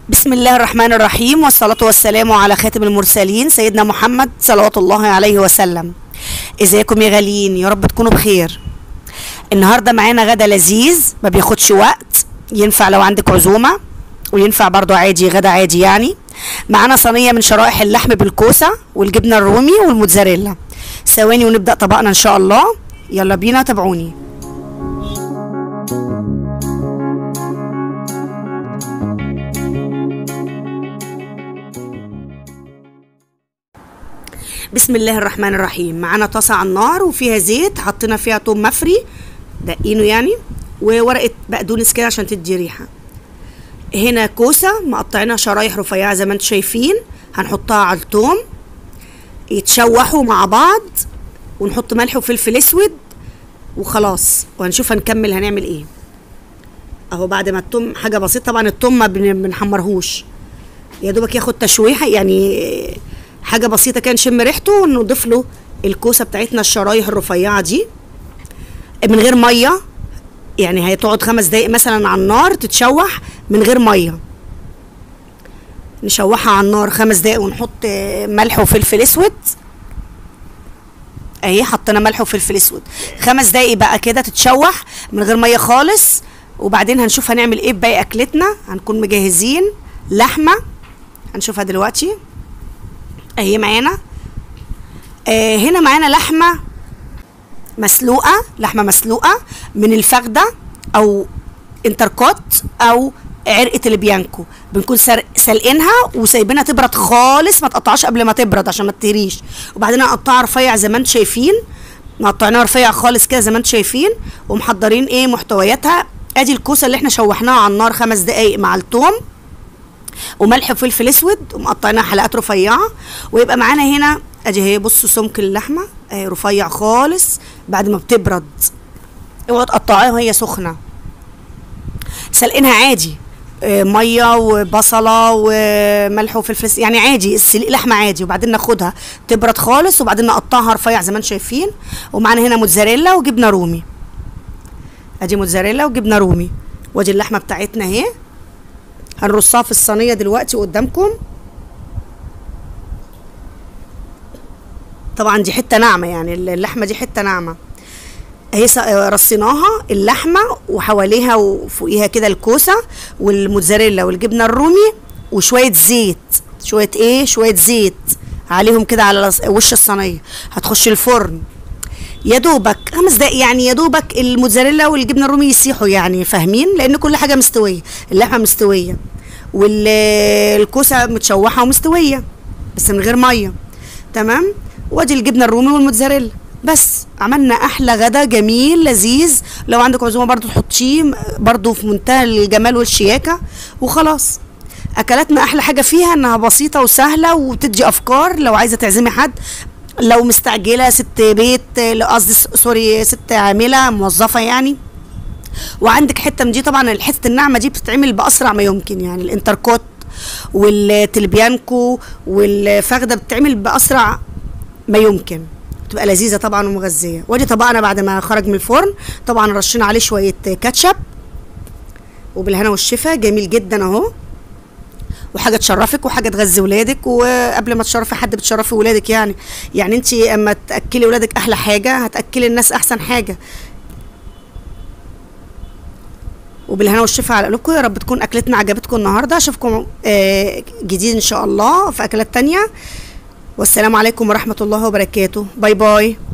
بسم الله الرحمن الرحيم والصلاة والسلام على خاتم المرسلين سيدنا محمد صلوات الله عليه وسلم ازيكم يا غاليين يا رب تكونوا بخير النهاردة معانا غدا لذيذ ما بياخدش وقت ينفع لو عندك عزومة وينفع برضو عادي غدا عادي يعني معانا صينية من شرائح اللحم بالكوسة والجبنة الرومي والموتزاريلا ثواني ونبدأ طبقنا ان شاء الله يلا بينا تابعوني بسم الله الرحمن الرحيم معانا طاسة على النار وفيها زيت حطينا فيها توم مفري دقينه يعني وورقة بقدونس كده عشان تدي ريحة هنا كوسة مقطعينها شرايح رفيعة زي ما انتم شايفين هنحطها على التوم يتشوحوا مع بعض ونحط ملح وفلفل اسود وخلاص وهنشوف هنكمل هنعمل ايه اهو بعد ما التوم حاجة بسيطة طبعا التوم ما بن- بنحمرهوش يا دوبك ياخد تشويحة يعني حاجة بسيطة كده نشم ريحته ونضيف له الكوسة بتاعتنا الشرايح الرفيعة دي من غير مية يعني هتقعد خمس دقايق مثلا على النار تتشوح من غير مية نشوحها على النار خمس دقايق ونحط آه، ملح وفلفل اسود اهي حطينا ملح وفلفل اسود خمس دقايق بقى كده تتشوح من غير ميه خالص وبعدين هنشوف هنعمل ايه بباقي اكلتنا هنكون مجهزين لحمه هنشوفها دلوقتي اهي معانا آه هنا معانا لحمه مسلوقه لحمه مسلوقه من الفخده او انتركوت او عرقه البيانكو بنكون سر- سلقينها وسايبينها تبرد خالص ما تقطعش قبل ما تبرد عشان ما تهريش وبعدين نقطعها رفيع زي ما انتم شايفين مقطعينها رفيع خالص كده زي ما انتم شايفين ومحضرين ايه محتوياتها ادي الكوسه اللي احنا شوحناها على النار خمس دقايق مع الثوم وملح وفلفل اسود ومقطعينها حلقات رفيعه ويبقى معانا هنا ادي هي بصوا سمك اللحمه اهي رفيع خالص بعد ما بتبرد اوعوا تقطعيها وهي سخنه سلقينها عادي آه، ميه وبصله وملح وفلفل س- يعني عادي السلق لحمه عادي وبعدين ناخدها تبرد خالص وبعدين نقطعها رفيع زي ما انتم شايفين ومعانا هنا موتزاريلا وجبنه رومي ادي موتزاريلا وجبنه رومي وادي اللحمه بتاعتنا اهي هنرصها في الصينيه دلوقتي قدامكم طبعا دي حته ناعمه يعني اللحمه دي حته ناعمه اهي س- رصيناها اللحمه وحواليها وفوقيها كده الكوسه والموتزاريلا والجبنه الرومي وشويه زيت شويه ايه شويه زيت عليهم كده على الص- وش الصينيه هتخش الفرن يا دوبك خمس دقايق يعني يا دوبك الموتزاريلا والجبنه الرومي يسيحوا يعني فاهمين لان كل حاجه مستويه اللحمه مستويه والكوسه متشوحه ومستويه بس من غير ميه تمام وادي الجبنه الرومي والموتزاريلا بس عملنا احلى غدا جميل لذيذ لو عندك عزومه برضو تحطيه برضو في منتهى الجمال والشياكه وخلاص اكلاتنا احلى حاجه فيها انها بسيطه وسهله وتدي افكار لو عايزه تعزمي حد لو مستعجله ست بيت قصدي س- سوري ست عامله موظفه يعني وعندك حته من دي طبعا الحته الناعمه دي بتتعمل باسرع ما يمكن يعني الانتركوت والتلبيانكو والفخده بتتعمل باسرع ما يمكن تبقى لذيذه طبعا ومغذيه وادي طبقنا بعد ما خرج من الفرن طبعا رشينا عليه شويه كاتشب وبالهنا والشفا جميل جدا اهو وحاجه تشرفك وحاجه تغذي ولادك وقبل ما تشرفي حد بتشرفي ولادك يعني يعني انت اما تاكلي ولادك احلى حاجه هتاكلي الناس احسن حاجه وبالهنا والشفا على قلوبكم يا رب تكون اكلتنا عجبتكم النهارده اشوفكم آه، جديد ان شاء الله في اكلات تانية والسلام عليكم ورحمه الله وبركاته باي باي